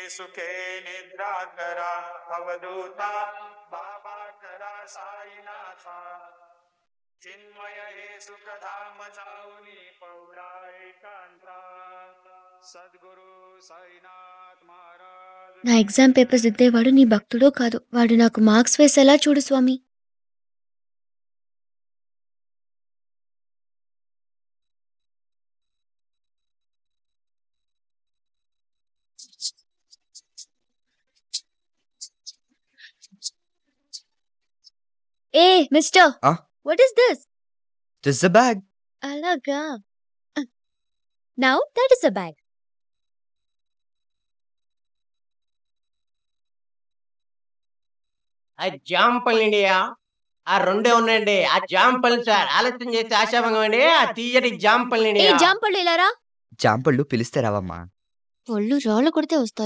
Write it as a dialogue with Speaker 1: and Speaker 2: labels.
Speaker 1: సుఖే నిద్రా కరా అవధూత బాబా కరా సాయినాథ చిన్మయ హే సుఖధామ చావుని పౌరాయికాంత సద్గురు సాయినాథ్ మహారాజ్
Speaker 2: నా ఎగ్జామ్ పేపర్స్ దిద్దేవాడు నీ భక్తుడో కాదు వాడు నాకు మార్క్స్ వేసేలా చూడు స్వామి ఏ మిస్టర్
Speaker 3: ఆ?
Speaker 2: What is this
Speaker 3: this the bag
Speaker 2: అలాగా now that is a bag
Speaker 4: ఆ జాంపల్ ఇండియా ఆ రెండే ఉన్నాయండి ఆ జాంపల్ సార్ ఆలోచన చేస్తే ఆశాభంగం అండి ఆ తీయటి జాంపల్
Speaker 2: ఏ
Speaker 4: ఇండియా
Speaker 2: జాంపళ్ళు ఇలారా
Speaker 3: జాంపళ్ళు పిలిస్తే రావమ్మా
Speaker 2: ఒళ్ళు రాళ్ళు కొడితే వస్తాయి